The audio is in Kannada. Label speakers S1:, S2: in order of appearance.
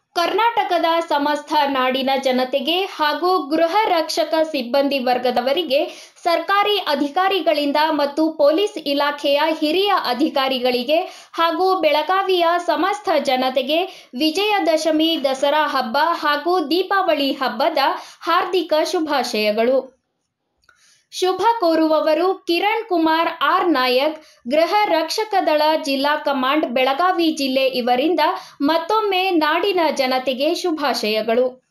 S1: ಕರ್ನಾಟಕದ ಸಮಸ್ತ ನಾಡಿನ ಜನತೆಗೆ ಹಾಗೂ ಗೃಹ ರಕ್ಷಕ ಸಿಬ್ಬಂದಿ ವರ್ಗದವರಿಗೆ ಸರ್ಕಾರಿ ಅಧಿಕಾರಿಗಳಿಂದ ಮತ್ತು ಪೊಲೀಸ್ ಇಲಾಖೆಯ ಹಿರಿಯ ಅಧಿಕಾರಿಗಳಿಗೆ ಹಾಗೂ ಬೆಳಗಾವಿಯ ಸಮಸ್ತ ಜನತೆಗೆ ವಿಜಯದಶಮಿ ದಸರಾ ಹಬ್ಬ ಹಾಗೂ ದೀಪಾವಳಿ ಹಬ್ಬದ ಹಾರ್ದಿಕ ಶುಭಾಶಯಗಳು ಶುಭ ಕೋರುವವರು ಕಿರಣ್ ಕುಮಾರ್ ಆರ್ ನಾಯಕ್ ಗೃಹ ರಕ್ಷಕ ದಳ ಜಿಲ್ಲಾ ಕಮಾಂಡ್ ಬೆಳಗಾವಿ ಜಿಲ್ಲೆ ಇವರಿಂದ ಮತ್ತೊಮ್ಮೆ ನಾಡಿನ ಜನತೆಗೆ ಶುಭಾಶಯಗಳು